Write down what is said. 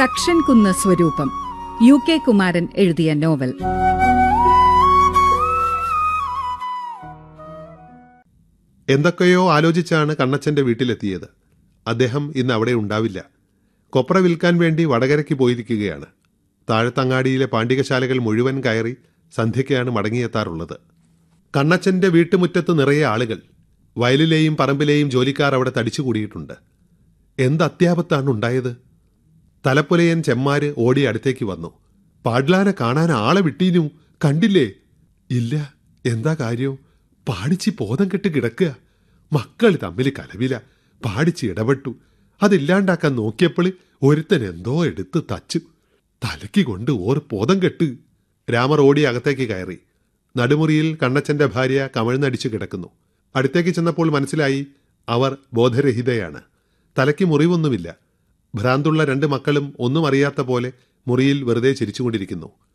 തക്ഷൻ കുന്ന് സ്വരൂപം U K Kumaran എഴുതിയ നോവൽ എന്തൊക്കെയോ ആലോചിച്ചാണ് കണ്ണച്ചന്റെ വീട്ടിലെത്തിയത് അദ്ദേഹം ഇന്ന് അവിടെ ഉണ്ടാവില്ല കൊപ്ര വിൽക്കാൻ വേണ്ടി വടകരയ്ക്ക് പോയിരിക്കുകയാണ് താഴത്തങ്ങാടിയിലെ പാണ്ഡികശാലകൾ മുഴുവൻ കയറി സന്ധ്യയ്ക്കാണ് മടങ്ങിയെത്താറുള്ളത് കണ്ണച്ചന്റെ വീട്ടുമുറ്റത്ത് നിറയെ ആളുകൾ വയലിലെയും പറമ്പിലെയും ജോലിക്കാർ അവിടെ തടിച്ചുകൂടിയിട്ടുണ്ട് എന്ത് അത്യാപത്താണ് ഉണ്ടായത് തലപ്പുലയൻ ചെമ്മാര് ഓടി അടുത്തേക്ക് വന്നു പാഡ്ലാനെ കാണാൻ ആളെ വിട്ടീനു കണ്ടില്ലേ ഇല്ല എന്താ കാര്യം പാടിച്ച് ബോധം കെട്ട് കിടക്കുക മക്കൾ തമ്മിൽ കലവില പാടിച്ച് ഇടപെട്ടു അതില്ലാണ്ടാക്കാൻ നോക്കിയപ്പോൾ ഒരുത്തൻ എന്തോ എടുത്ത് തച്ചു തലയ്ക്ക് കൊണ്ട് ഓർ ബോധം കെട്ട് രാമർ ഓടി അകത്തേക്ക് കയറി നടുമുറിയിൽ കണ്ണച്ചന്റെ ഭാര്യ കമഴ്ന്നടിച്ചു കിടക്കുന്നു അടുത്തേക്ക് ചെന്നപ്പോൾ മനസ്സിലായി അവർ ബോധരഹിതയാണ് തലയ്ക്ക് മുറിവൊന്നുമില്ല ഭ്രാന്തുള്ള രണ്ട് മക്കളും ഒന്നും അറിയാത്ത പോലെ മുറിയിൽ വെറുതെ ചിരിച്ചുകൊണ്ടിരിക്കുന്നു